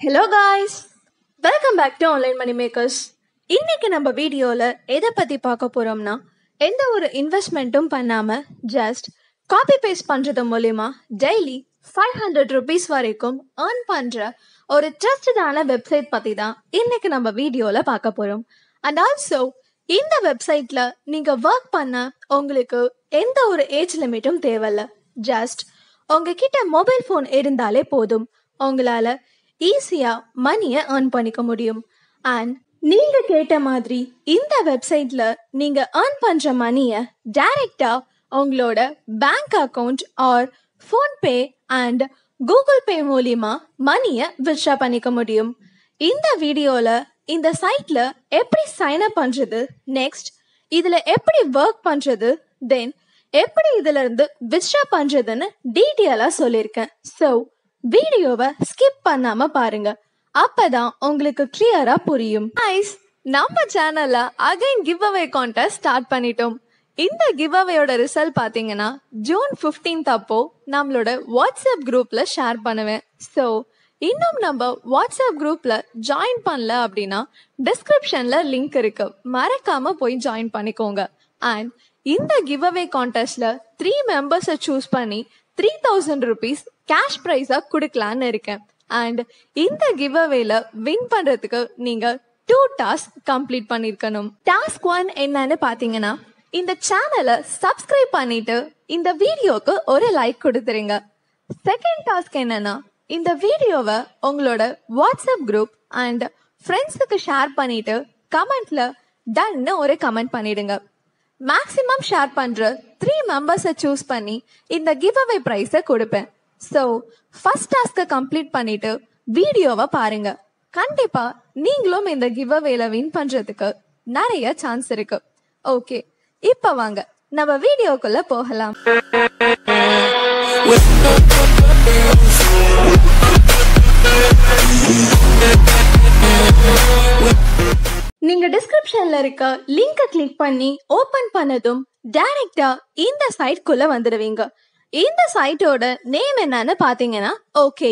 hello guys welcome back to online money makers இன்னைக்கு நம்ம வீடியோவில் எதை பற்றி பார்க்க போகிறோம்னா எந்த ஒரு இன்வெஸ்ட்மெண்ட்டும் பண்ணாமல் ஜஸ்ட் காப்பி பேஸ்ட் பண்ணுறது மூலிமா டெய்லி ஃபைவ் ஹண்ட்ரட் ருபீஸ் வரைக்கும் ஏர்ன் பண்ணுற ஒரு ட்ரஸ்டடான வெப்சைட் பற்றி தான் இன்னைக்கு நம்ம வீடியோவில் பார்க்க போகிறோம் அண்ட் ஆல்சோ இந்த வெப்சைட்டில் நீங்கள் ஒர்க் பண்ண உங்களுக்கு எந்த ஒரு ஏஜ் லிமிட்டும் தேவையில்ல ஜஸ்ட் உங்ககிட்ட மொபைல் ஃபோன் இருந்தாலே போதும் உங்களால ஈஸியா மணியை ஏர்ன் பண்ணிக்க முடியும் அண்ட் நீங்க கேட்ட மாதிரி இந்த வெப்சைட்ல நீங்க ஏர்ன் பண்ற மணியை டைரக்டா உங்களோட bank account or PhonePe and Google Pay மூலியமா மணியை வித்ட்ரா பண்ணிக்க முடியும் இந்த வீடியோல இந்த சைட்ல எப்படி சைன் அப் பண்றது நெக்ஸ்ட் இதுல எப்படி ஒர்க் பண்றது தென் எப்படி இதுல இருந்து வித்ட்ரா பண்றதுன்னு டீட்டெயிலா சொல்லியிருக்கேன் ஸோ வீடியோவை ஸ்கிப் பண்ணாம பாருங்க அப்பதான் உங்களுக்கு கிளியரா புரியும் ஐஸ் நம்ம சேனல்ல again giveaway contest start பண்ணிட்டோம் இந்த கிவ் அவேயோட ரிசல்ட் பாத்தீங்கன்னா ஜூன் 15th அப்போ நம்மளோட வாட்ஸ்அப் குரூப்ல ஷேர் பண்ணுவேன் ஸோ இன்னும் நம்ம வாட்ஸ்அப் குரூப்ல ஜாயின் பண்ணல அப்படின்னா டிஸ்கிரிப்ஷன்ல லிங்க் இருக்கு மறக்காம போய் ஜாயின் பண்ணிக்கோங்க அண்ட் இந்த கிவ் அவே கான்டெஸ்ட்ல த்ரீ மெம்பர்ஸை சூஸ் பண்ணி த்ரீ தௌசண்ட் ருபீஸ் கேஷ் ப்ரைஸா கொடுக்கலான்னு இருக்கேன் அண்ட் இந்த கிவ் அவேல வின் பண்றதுக்கு நீங்க டூ டாஸ்க் கம்ப்ளீட் பண்ணிருக்கணும் டாஸ்க் ஒன் என்னன்னு பாத்தீங்கன்னா இந்த சேனலை சப்ஸ்கிரைப் பண்ணிட்டு இந்த வீடியோக்கு ஒரு லைக் கொடுத்துருங்க செகண்ட் டாஸ்க் என்னன்னா இந்த வீடியோவை உங்களோட வாட்ஸ்அப் குரூப் அண்ட் ஃப்ரெண்ட்ஸுக்கு ஷேர் பண்ணிட்டு கமெண்ட்ல டன்னு ஒரு கமெண்ட் பண்ணிடுங்க மேக்ஸிமம் ஷேர் பண்ற த்ரீ மெம்பர்ஸை சூஸ் பண்ணி இந்த கிவ் அவே ப்ரைஸை கொடுப்பேன் ஸோ ஃபர்ஸ்ட் டாஸ்க்கை கம்ப்ளீட் பண்ணிட்டு வீடியோவை பாருங்க கண்டிப்பா நீங்களும் இந்த கிவ் அவேல வின் பண்றதுக்கு நிறைய சான்ஸ் இருக்கு ஓகே இப்போ வாங்க நம்ம வீடியோக்குள்ள போகலாம் நீங்க டிஸ்கிரிப்ஷன்ல இருக்க லிங்கை கிளிக் பண்ணி ஓபன் பண்ணதும் டைரக்டா இந்த சைட்குள்ள வந்துடுவீங்க இந்த சைட்டோட நேம் என்னன்னு பாத்தீங்கன்னா ஓகே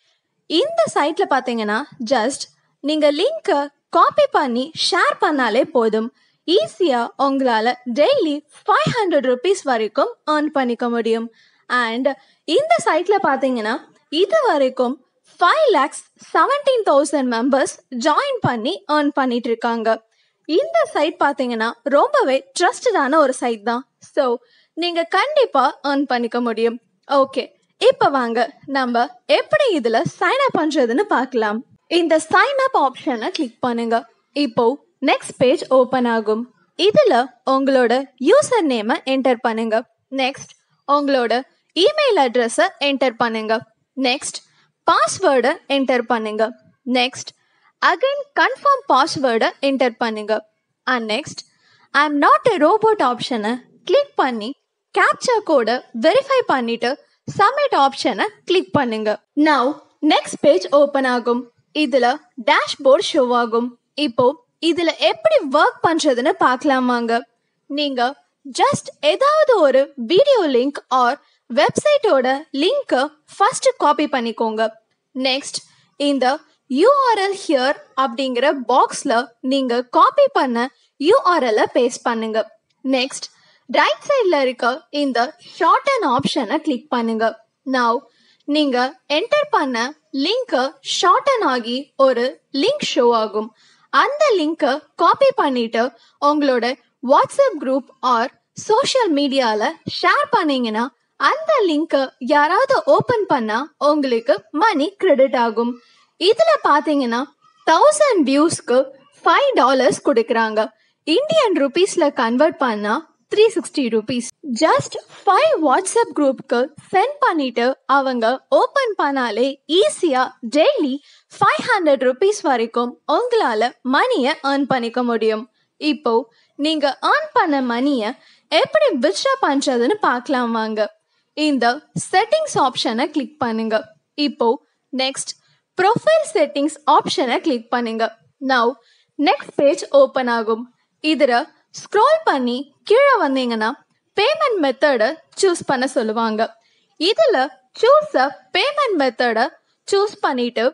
இந்த சைட்ல பாத்தீங்கன்னா ஜஸ்ட் நீங்க லிங்கை காப்பி பண்ணி ஷேர் பண்ணாலே போதும் ஈஸியா உங்களால டெய்லி ஃபைவ் ஹண்ட்ரட் ருபீஸ் வரைக்கும் ஏர்ன் பண்ணிக்க முடியும் அண்ட் இந்த சைட்ல பாத்தீங்கன்னா இது வரைக்கும் five lakhs seventeen thousand members join பண்ணி ஏர்ன் பண்ணிட்டு இருக்காங்க இந்த சைட் பார்த்தீங்கன்னா ரொம்பவே ட்ரஸ்டடான ஒரு சைட் தான் ஸோ நீங்க கண்டிப்பா ஏர்ன் பண்ணிக்க முடியும் ஓகே இப்போ வாங்க நம்ம எப்படி இதுல சைன் அப் பண்றதுன்னு பார்க்கலாம் இந்த சைன் அப் ஆப்ஷனை கிளிக் பண்ணுங்க இப்போ நெக்ஸ்ட் பேஜ் ஓபன் ஆகும் இதுல உங்களோட யூசர் நேமை என்டர் பண்ணுங்க நெக்ஸ்ட் உங்களோட இமெயில் அட்ரஸை என்டர் பண்ணுங்க நெக்ஸ்ட் பாஸ்வேர்டை என்டர் பண்ணுங்க நெக்ஸ்ட் அகைன் கன்ஃபார்ம் பாஸ்வேர்டை என்டர் பண்ணுங்க and next I am not a robot ஆப்ஷனை கிளிக் பண்ணி கேப்சா கோடை வெரிஃபை பண்ணிட்டு சப்மிட் ஆப்ஷனை கிளிக் பண்ணுங்க நவ் நெக்ஸ்ட் பேஜ் ஓபன் ஆகும் இதுல டேஷ்போர்ட் ஷோ ஆகும் இப்போ இதுல எப்படி ஒர்க் பண்றதுன்னு பார்க்கலாம் வாங்க நீங்க ஜஸ்ட் ஏதாவது ஒரு வீடியோ லிங்க் ஆர் வெப்சைட்டோட லிங்கை ஃபர்ஸ்ட் காப்பி பண்ணிக்கோங்க நெக்ஸ்ட் இந்த யூஆர்எல் ஹியர் அப்படிங்கிற பாக்ஸ்ல நீங்க காப்பி பண்ண யூஆர்எல் பேஸ்ட் பண்ணுங்க நெக்ஸ்ட் ரைட் சைட்ல இருக்க இந்த ஷார்ட் அண்ட் ஆப்ஷனை கிளிக் பண்ணுங்க நவ் நீங்க என்டர் பண்ண லிங்க் ஷார்டன் ஆகி ஒரு லிங்க் ஷோ ஆகும் அந்த லிங்கை காப்பி பண்ணிட்டு உங்களோட வாட்ஸ்அப் குரூப் ஆர் சோஷியல் மீடியால ஷேர் பண்ணீங்கன்னா அந்த லிங்கை யாராவது ஓபன் பண்ணா உங்களுக்கு மணி கிரெடிட் ஆகும் இதுல பாத்தீங்கன்னா தௌசண்ட் வியூஸ்க்கு ஃபைவ் டாலர்ஸ் கொடுக்குறாங்க இந்தியன் ருபீஸ்ல கன்வெர்ட் பண்ணா three sixty rupees just five WhatsApp குரூப்க்கு சென்ட் பண்ணிட்டு அவங்க ஓபன் பண்ணாலே ஈஸியா டெய்லி ஃபைவ் ஹண்ட்ரட் ருபீஸ் வரைக்கும் உங்களால மணியை ஏர்ன் பண்ணிக்க முடியும் இப்போ நீங்க ஏர்ன் பண்ண மணியை எப்படி வித்ட்ரா பண்றதுன்னு பார்க்கலாம் வாங்க இந்த செட்டிங்ஸ் ஆப்ஷனை கிளிக் பண்ணுங்க இப்போ நெக்ஸ்ட் ப்ரொஃபைல் செட்டிங்ஸ் ஆப்ஷனை கிளிக் பண்ணுங்க நவ் நெக்ஸ்ட் பேஜ் ஓப்பன் ஆகும் இதுல ஸ்க்ரோல் பண்ணி கீழே வந்தீங்கன்னா பேமெண்ட் மெத்தடை சூஸ் பண்ண சொல்லுவாங்க இதுல சூஸ் அ பேமெண்ட் மெத்தடை சூஸ் பண்ணிட்டு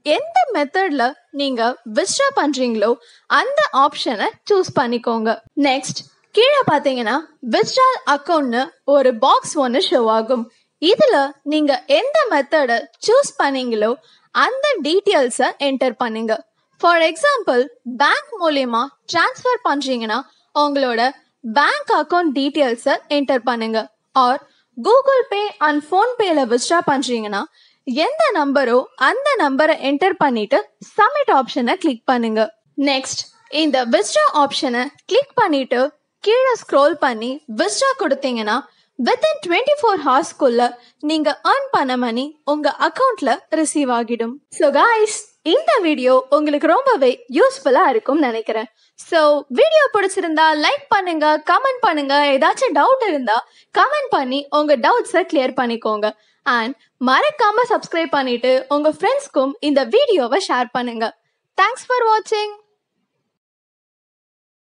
எந்த மெத்தட்ல நீங்க வித்ட்ரா பண்றீங்களோ அந்த ஆப்ஷனை சூஸ் பண்ணிக்கோங்க நெக்ஸ்ட் கீழே பார்த்தீங்கன்னா வித்ட்ரா அக்கௌண்ட்னு ஒரு பாக்ஸ் ஒன்று ஷோ ஆகும் இதுல நீங்க எந்த மெத்தடை சூஸ் பண்ணீங்களோ அந்த டீட்டெயில்ஸை என்டர் பண்ணுங்க ஃபார் எக்ஸாம்பிள் பேங்க் மூலியமா ட்ரான்ஸ்ஃபர் பண்றீங்கன்னா உங்களோட பேங்க் அக்கௌண்ட் டீட்டெயில்ஸை என்டர் பண்ணுங்க ஆர் கூகுள் பே அண்ட் ஃபோன்பேல வித்ட்ரா பண்றீங்கன்னா எந்த நம்பரோ அந்த நம்பரை என்டர் பண்ணிட்டு சப்மிட் ஆப்ஷனை கிளிக் பண்ணுங்க நெக்ஸ்ட் இந்த வித்ட்ரா ஆப்ஷனை கிளிக் பண்ணிட்டு கீழே ஸ்க்ரோல் பண்ணி வித்ட்ரா கொடுத்தீங்கன்னா வித்தின் டுவெண்ட்டி ஃபோர் ஹவர்ஸ்க்குள்ள நீங்க earn பண்ண மணி உங்க அக்கவுண்ட்ல ரிசீவ் ஆகிடும் ஸோ காய்ஸ் இந்த வீடியோ உங்களுக்கு ரொம்பவே யூஸ்ஃபுல்லா இருக்கும்னு நினைக்கிறேன் ஸோ வீடியோ பிடிச்சிருந்தா லைக் பண்ணுங்க கமெண்ட் பண்ணுங்க ஏதாச்சும் டவுட் இருந்தா கமெண்ட் பண்ணி உங்க டவுட்ஸை கிளியர் பண்ணிக்கோங்க அண்ட் மறக்காம சப்ஸ்கிரைப் பண்ணிட்டு உங்க ஃப்ரெண்ட்ஸ்க்கும் இந்த வீடியோவை ஷேர் பண்ணுங்க தேங்க்ஸ் ஃபார் வாட்சிங்